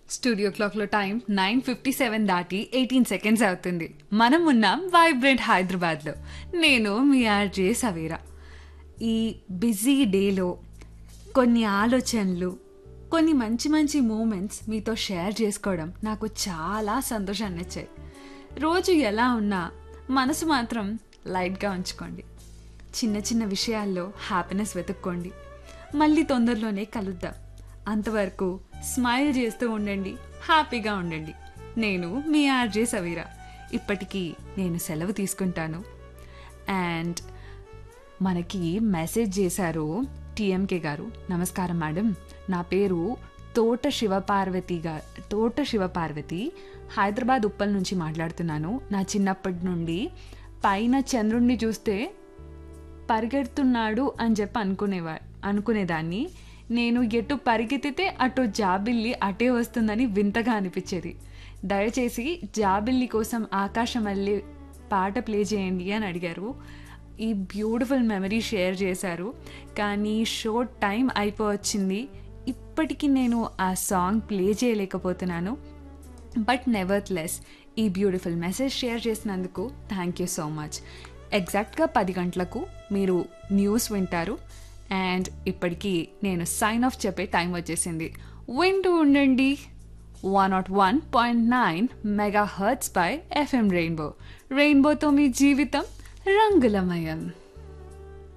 studio క్లాక్లో time nine fifty seven దాటి eighteen seconds అవుతుంది మనం ఉన్నాం వైబ్రెంట్ హైదరాబాద్లో నేను మీ ఆర్జే సవేరా ఈ బిజీ డేలో కొన్ని ఆలోచనలు కొన్ని మంచి మంచి మూమెంట్స్ మీతో షేర్ చేసుకోవడం నాకు చాలా సంతోషాన్ని ఇచ్చాయి రోజు ఎలా ఉన్నా మనసు మాత్రం లైట్గా ఉంచుకోండి చిన్న చిన్న విషయాల్లో హ్యాపీనెస్ వెతుక్కోండి మళ్ళీ తొందరలోనే కలుద్దాం అంతవరకు స్మైల్ చేస్తూ ఉండండి హ్యాపీగా ఉండండి నేను మీ ఆర్జే సవీరా ఇప్పటికీ నేను సెలవు తీసుకుంటాను అండ్ మనకి మెసేజ్ చేశారు టిఎంకే గారు నమస్కారం మేడం నా పేరు తోట శివపార్వతి గా తోట శివపార్వతి హైదరాబాద్ ఉప్పల్ నుంచి మాట్లాడుతున్నాను నా చిన్నప్పటి నుండి పైన చంద్రుణ్ణి చూస్తే పరిగెడుతున్నాడు అని చెప్పి అనుకునేవా అనుకునేదాన్ని నేను ఎటు పరిగెత్తితే అటు జాబిల్లి అటే వస్తుందని వింతగా అనిపించేది దయచేసి జాబిల్లి కోసం ఆకాశం మళ్ళీ పాట ప్లే చేయండి అని అడిగారు ఈ బ్యూటిఫుల్ మెమరీ షేర్ చేశారు కానీ షో టైం అయిపోవచ్చింది ఇప్పటికీ నేను ఆ సాంగ్ ప్లే చేయలేకపోతున్నాను బట్ నెవర్త్ లెస్ ఈ బ్యూటిఫుల్ మెసేజ్ షేర్ చేసినందుకు థ్యాంక్ యూ సో మచ్ ఎగ్జాక్ట్గా పది గంటలకు మీరు న్యూస్ వింటారు అండ్ ఇప్పటికీ నేను సైన్ ఆఫ్ చెప్పే టైం వచ్చేసింది వింటూ ఉండండి one nought one point nine mega hertz by FM rainbow రెయిన్బోతో మీ జీవితం రంగులమయం